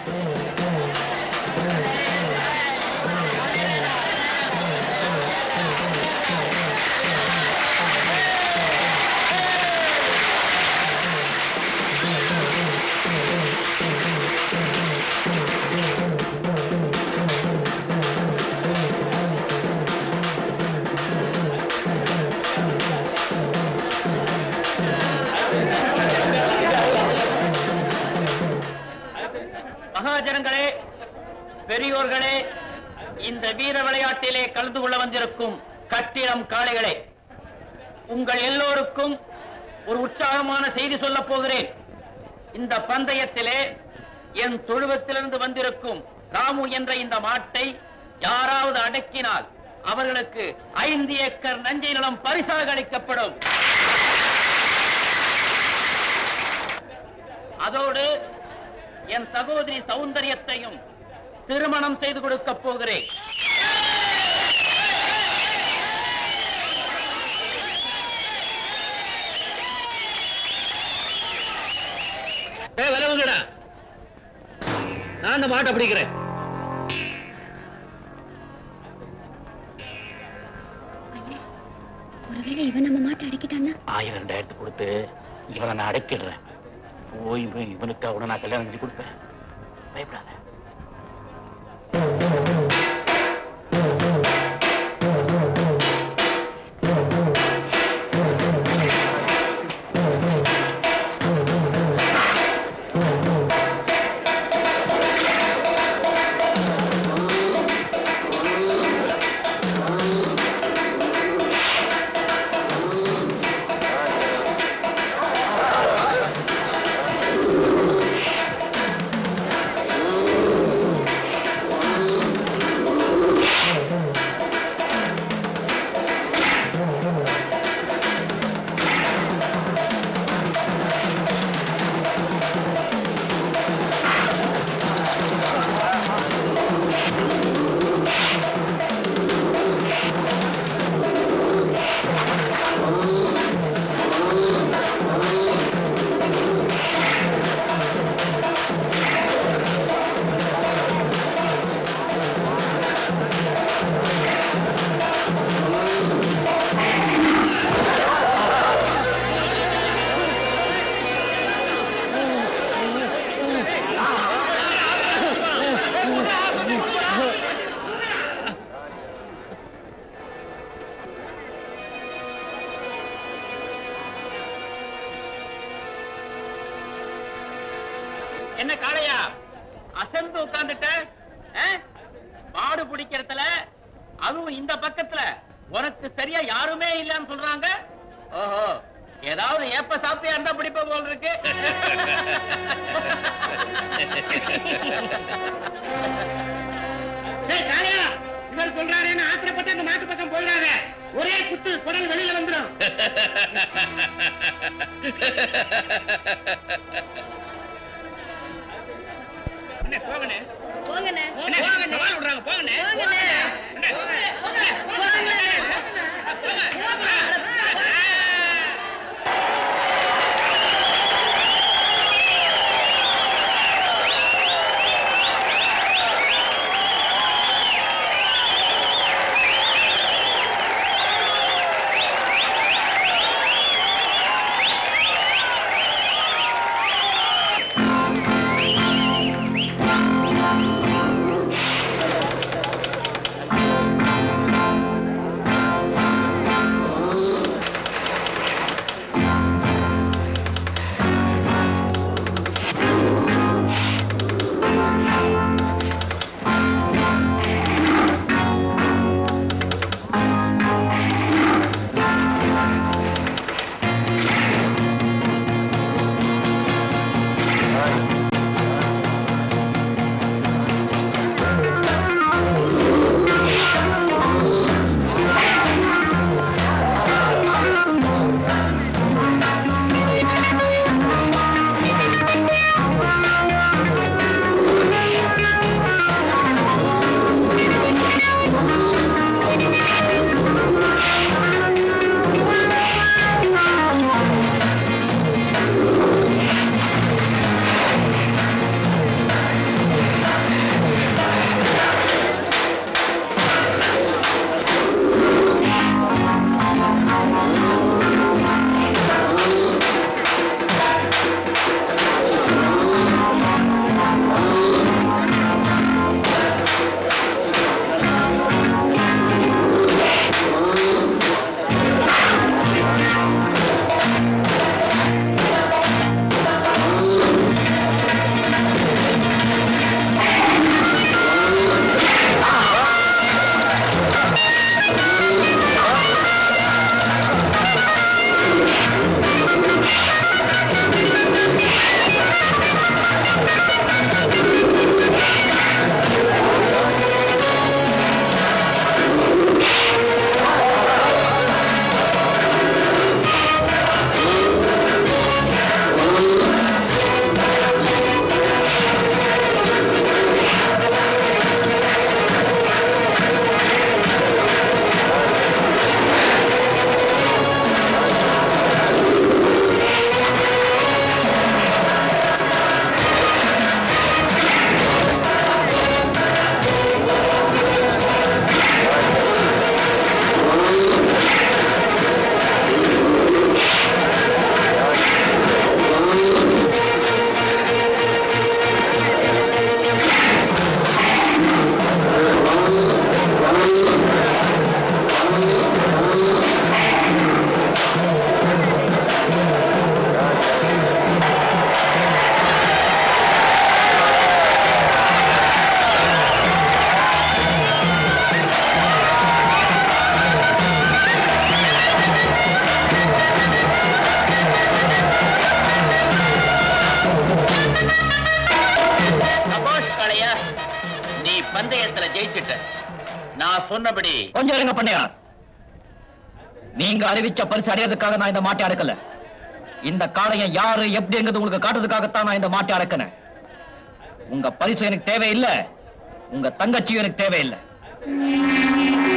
மகாஜனங்களே பெரியோர்களே இந்த வீர விளையாட்டிலே கலந்து கொள்ள வந்திருக்கும் கட்டிடம் காளைகளே உங்கள் எல்லோருக்கும் ஒரு உற்சாகமான செய்தி சொல்லப் போகிறேன் இந்த பந்தயத்திலே என் தொழுவத்திலிருந்து வந்திருக்கும் ராமு என்ற இந்த மாட்டை யாராவது அடக்கினால் அவர்களுக்கு ஐந்து ஏக்கர் நஞ்சை நிலம் பரிசாக அளிக்கப்படும் அதோடு என் சகோதரி சௌந்தரியத்தையும் திருமணம் செய்து கொடுக்கப் போகிறேன் விலவுங்கடா நான் அந்த மாட்டை பிடிக்கிறேன் ஒருவேளை இவன் நம்ம மாட்டை அடிக்கிட்டான்னா ஆயிரம் ரெண்டாயிரத்து கொடுத்து இவனை நான் அடக்கிடுறேன் போய் போய் இவனுக்கு அவனை நான் கல்யாணம் செஞ்சு கொடுப்பேன் பயப்படாத என்ன காளையா அசந்து உட்கார்ந்துட்ட ஆ? மாடு பிடிக்கிறதுல அதுவும் இந்த பக்கத்துல உனக்கு சரியா யாருமே இல்லைன்னு சொல்றாங்க ஓஹோ ஏதாவது ஏப்ப சாப்பிட்டியா இருந்தா பிடிப்ப போல் இருக்கு இவர் சொல்றாருன்னு ஆத்திரப்பட்டு அந்த மாட்டு பக்கம் போயிடாத ஒரே குத்து குடல் வெளியில வந்துடும் போங்கண்ணே போங்கண்ணே அண்ணே, சவால் விடுறாங்க போங்கண்ணே போங்கண்ணே போங்கண்ணே ஆ சொல்லிட்டேன் நான் சொன்னபடி கொஞ்சம் இருங்க பண்ணியார் நீங்க அறிவிச்ச பரிசு அடையறதுக்காக நான் இந்த மாட்டை அடக்கல இந்த காளையம் யாரு எப்படிங்கிறது உங்களுக்கு காட்டுறதுக்காகத்தான் நான் இந்த மாட்டை அடக்கினேன் உங்க பரிசு எனக்கு தேவையில்லை உங்க தங்கச்சியும் எனக்கு தேவையில்லை